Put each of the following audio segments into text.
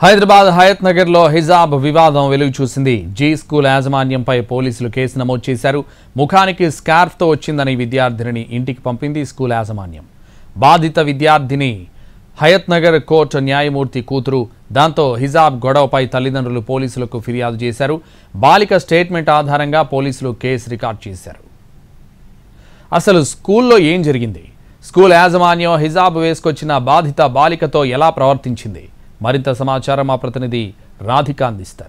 హైదరాబాద్ హయత్ నగర్ లో హిజాబ్ వివాదం వెలుగు చూసింది జీ స్కూల్ యాజమాన్యంపై పోలీసులు కేసు నమోదు చేశారు ముఖానికి స్కార్ఫ్ తో వచ్చిందని విద్యార్థినిని ఇంటికి పంపింది స్కూల్ యాజమాన్యం బాధిత విద్యార్థిని హయత్ నగర్ కోర్టు న్యాయమూర్తి కూతురు దాంతో హిజాబ్ గొడవపై తల్లిదండ్రులు పోలీసులకు ఫిర్యాదు చేశారు బాలిక స్టేట్మెంట్ ఆధారంగా పోలీసులు కేసు రికార్డ్ చేశారు అసలు స్కూల్లో ఏం జరిగింది స్కూల్ యాజమాన్యం హిజాబ్ వేసుకొచ్చిన బాధిత బాలికతో ఎలా ప్రవర్తించింది మరింత సమాచారం మా ప్రతినిధి రాధిక అందిస్తారు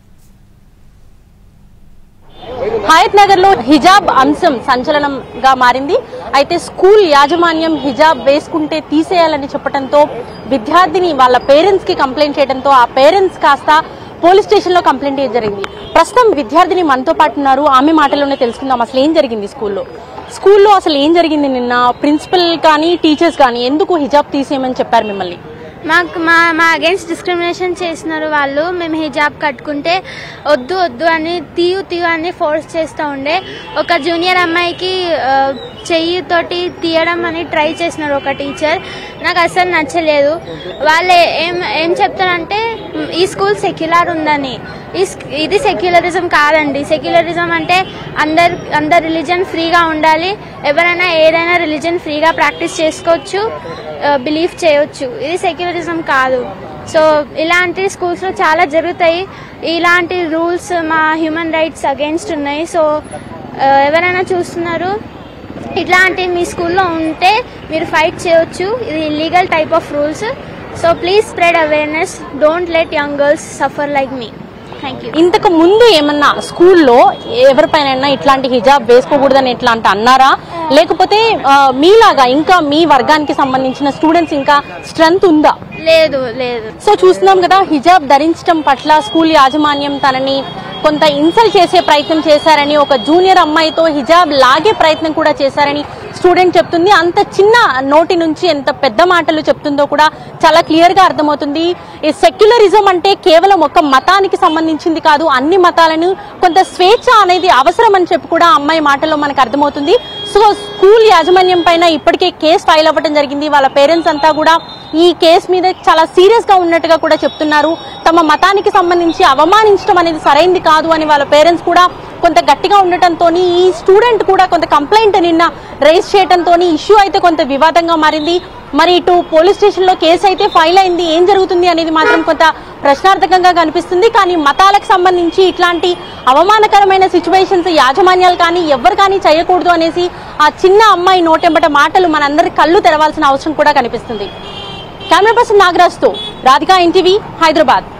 హయత్ నగర్ లో హిజాబ్ అంశం సంచలనంగా మారింది అయితే స్కూల్ యాజమాన్యం హిజాబ్ వేసుకుంటే తీసేయాలని చెప్పడంతో విద్యార్థిని వాళ్ళ పేరెంట్స్ కి కంప్లైంట్ చేయడంతో ఆ పేరెంట్స్ కాస్త పోలీస్ స్టేషన్ లో కంప్లైంట్ చేయడం జరిగింది ప్రస్తుతం విద్యార్థిని మనతో పాటు ఉన్నారు ఆమె మాటల్లోనే తెలుసుకుందాం అసలు ఏం జరిగింది స్కూల్లో స్కూల్లో అసలు ఏం జరిగింది నిన్న ప్రిన్సిపల్ కానీ టీచర్స్ కానీ ఎందుకు హిజాబ్ తీసేయమని చెప్పారు మిమ్మల్ని మాకు మా మా అగేన్స్ట్ డిస్క్రిమినేషన్ చేసినారు వాళ్ళు మేము హిజాబ్ కట్టుకుంటే వద్దు వద్దు అని తీయు తీయు అని ఫోర్స్ చేస్తూ ఉండే ఒక జూనియర్ అమ్మాయికి ఆ, చెయ్యితోటి తీయడం అని ట్రై చేసినారు ఒక టీచర్ నాకు అసలు నచ్చలేదు వాళ్ళు ఏం ఏం చెప్తారంటే "మ్, ఈ స్కూల్ సెక్యులర్ ఉందని ఈ స్క్- ఇది సెక్యులరిజం కాదండి సెక్యులరిజం అంటే అందరు అందరు రిలీజన్ ఫ్రీగా ఉండాలి ఎవరైనా ఏదైనా రిలీజన్ ఫ్రీగా ప్రాక్టీస్ చేసుకోవచ్చు బిలీవ్ చేయొచ్చు ఇది సెక్యులరిజం కాదు సో ఇలాంటి స్కూల్స్లో చాలా జరుగుతాయి ఇలాంటి రూల్స్ మా హ్యూమన్ రైట్స్ అగేన్స్ట్ ఉన్నాయి సో ఆ, ఎవరైనా చూస్తున్నారు ఇట్లాంటి మీ స్కూల్లో ఉంటే మీరు ఫైట్ చేయొచ్చు ఇది illegal type of rules so please spread awareness don't let young girls suffer like me thank you ఇంతకు ముందు ఏమన్నా స్కూల్లో ఎవరిపైన ఇట్లాంటి హిజాబ్ వేసుకోకూడదని ఇట్లాంటి అన్నారా లేకపోతే ఆ, మీలాగా ఇంకా మీ వర్గానికి సంబంధించిన స్టూడెంట్స్ ఇంకా స్ట్రెంత్ ఉందా లేదు లేదు సో చూస్తున్నాం కదా హిజాబ్ ధరించడం పట్ల స్కూల్ యాజమాన్యం తనని కొంత ఇన్సల్ట్ చేసే ప్రయత్నం చేశారని ఒక జూనియర్ అమ్మాయితో హిజాబ్ లాగే ప్రయత్నం కూడా చేశారని స్టూడెంట్ చెప్తుంది అంత చిన్న నోటి నుంచి ఎంత పెద్ద మాటలు చెప్తుందో కూడా చాలా క్లియర్ గా అర్థమవుతుంది ఈ సెక్యులరిజం అంటే కేవలం ఒక మతానికి సంబంధించింది కాదు అన్ని మతాలను కొంత స్వేచ్ఛ అనేది అవసరం అని చెప్పి కూడా ఆ అమ్మాయి మాటల్లో మనకు అర్థమవుతుంది సో స్కూల్ యాజమాన్యం పైన ఇప్పటికే కేసు ఫైల్ అవ్వడం జరిగింది వాళ్ళ పేరెంట్స్ అంతా కూడా ఈ కేసు మీద చాలా సీరియస్ గా ఉన్నట్టుగా కూడా చెప్తున్నారు తమ మతానికి సంబంధించి అవమానించడం అనేది సరైంది కాదు అని వాళ్ళ పేరెంట్స్ కూడా కొంత గట్టిగా ఉండటంతో ఈ స్టూడెంట్ కూడా కొంత కంప్లైంట్ నిన్న రైజ్ చేయడంతో ఇష్యూ అయితే కొంత వివాదంగా మారింది మరి ఇటు పోలీస్ స్టేషన్ లో కేసు అయితే ఫైల్ అయింది ఏం జరుగుతుంది అనేది మాత్రం కొంత ప్రశ్నార్థకంగా కనిపిస్తుంది కానీ మతాలకు సంబంధించి ఇట్లాంటి అవమానకరమైన సిచ్యువేషన్స్ యాజమాన్యాలు కానీ ఎవరు కానీ చేయకూడదు అనేసి ఆ చిన్న అమ్మాయి నోటెంబట మాటలు మనందరి కళ్ళు తెరవాల్సిన అవసరం కూడా కనిపిస్తుంది కెమెరా పర్సన్ నాగరాజ్తో రాధికా ఎన్టీవీ హైదరాబాద్